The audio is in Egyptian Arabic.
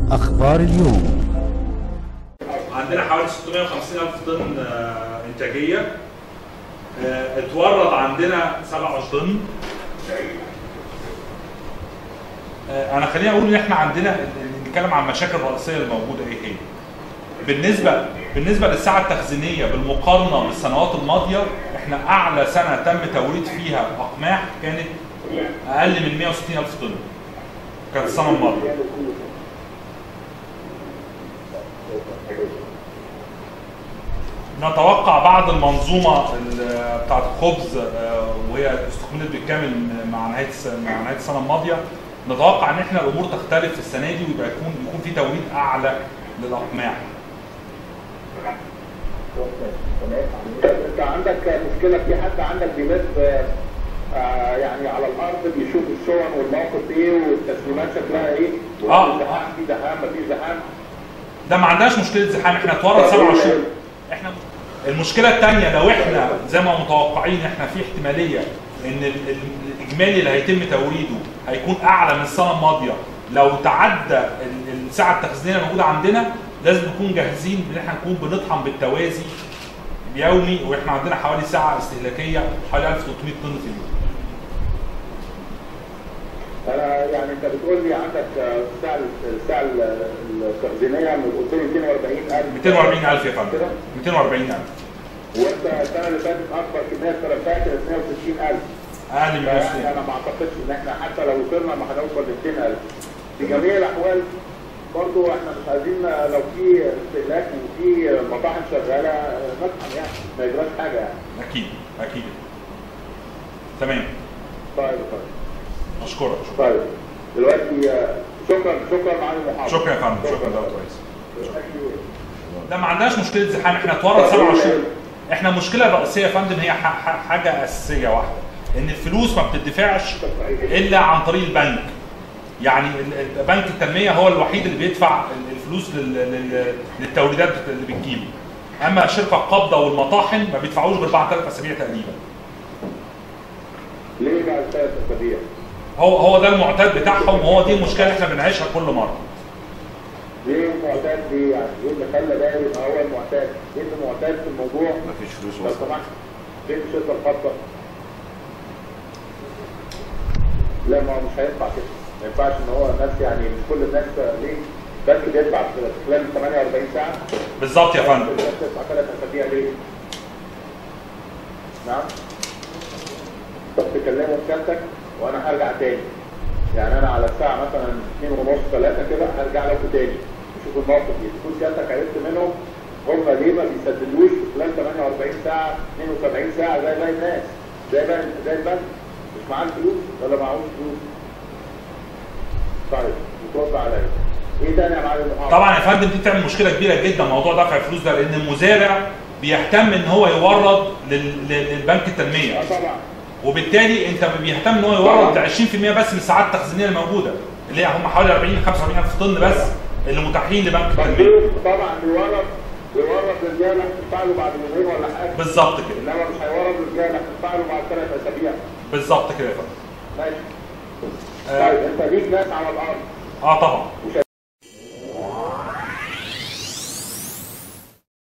أخبار اليوم عندنا حوالي 650 ألف طن آه، إنتاجية آه، اتورد عندنا 27 طن آه، أنا خليني أقول إن إحنا عندنا نتكلم عن المشاكل الرئيسية الموجودة إيه هي بالنسبة بالنسبة للسعة التخزينية بالمقارنة بالسنوات الماضية إحنا أعلى سنة تم توريد فيها أقماح كانت أقل من 160 ألف طن كانت السنة الماضية نتوقع بعد المنظومه ال- بتاعه الخبز آه، وهي استكملت بالكامل مع نهايه الس- مع نهايه السنه الماضيه نتوقع ان احنا الامور تختلف في السنه دي ويبقى يكون يكون في توريد اعلى للاقماح. انت عندك مشكله في حد عندك بيلف آه، يعني على الارض بيشوف الشون والموقف ايه والتسليمات شكلها ايه آه. والزحام في زحام مفيش زحام ده ما عندناش مشكله زحام احنا اتورد 27 احنا المشكله الثانيه لو احنا زي ما متوقعين احنا في احتماليه ان ال- ال- الاجمالي اللي هيتم توريده هيكون اعلى من السنه الماضيه لو تعدى ال- السعه التخزينيه الموجوده عندنا لازم نكون جاهزين ان احنا نكون بنطحن بالتوازي اليومي واحنا عندنا حوالي ساعه استهلاكيه حوالي 1300 طن في اليوم انا يعني انت بتقول لي عندك آه، الساعه الساعه التخزينيه من قلت لي 240000 240000 يا فندم كده 240000 وانت السنه اللي فاتت اكبر كميه استلفتها كانت 160000 اقل من يعني 160 انا ما اعتقدش ان احنا حتى لو وصلنا ما هنوصل ل 200000 في جميع الاحوال برضو احنا مش عايزين لو في استهلاك وفي مطاعم شغاله نطحن يعني ما يجراش حاجه يعني اكيد اكيد تمام طيب طيب اشكرك شكرا طيب دلوقتي آه، شكرا شكرا على المحاضره شكرا يا فندم شكرا ده كويس لا ما عندناش مشكله زحام احنا اتورد 27 احنا المشكله الرئيسيه يا فندم هي ح- ح- حاجه اساسيه واحده ان الفلوس ما بتدفعش الا عن طريق البنك يعني ال- ال- بنك التنميه هو الوحيد اللي بيدفع ال- الفلوس لل- لل- للتوريدات بت- اللي بتجيله اما شركه القبضه والمطاحن ما بيدفعوش غير بعد ثلاث اسابيع تقريبا ليه بعد ثلاث اسابيع؟ هو هو ده المعتاد بتاعهم وهو دي المشكله اللي احنا بنعيشها كل مره ليه المعتاد ليه يعني؟ ايه اللي خلى ده يبقى هو المعتاد؟ ايه اللي معتاد في الموضوع؟ مفيش فلوس لو وصل سمحت فين الشركه الخاصه؟ لا ما هو مش هينفع كده ما ينفعش ان هو الناس يعني مش كل الناس ليه؟ بنك بيدفع في خلال 48 ساعه بالظبط يا فندم الناس تدفع ثلاث اسابيع ليه؟ نعم؟ طب تكلموا سيادتك وانا هرجع تاني يعني انا على الساعه مثلا 2 ونص 3 كده هرجع لكم تاني نشوف الموقف ايه تكون سيادتك عرفت منهم هم ليه ما بيسددوش في خلال 48 ساعه 72 ساعه زي باقي الناس زي باقي زي البنك مش معاه الفلوس ولا معهوش فلوس طيب بترد عليا ايه تاني يا معلم محمد؟ طبعا يا فندم دي بتعمل مشكله كبيره جدا موضوع دفع الفلوس ده لان المزارع بيهتم ان هو يورد لل- لل- للبنك التنميه اه طبعا وبالتالي انت بيهتم ان هو يورد 20% بس من الساعات التخزينيه الموجوده اللي هي هم حوالي 40 45 الف طن بس اللي متاحين لبنك التنميه مظبوط طبعا بيورد بيورد رجاله هتدفع له بعد يومين ولا حاجه بالظبط كده انما مش هيورد رجاله هتدفع له بعد ثلاث اسابيع بالظبط كده يا فندم ماشي آه, طيب انت ليك ناس على الارض اه طبعا مش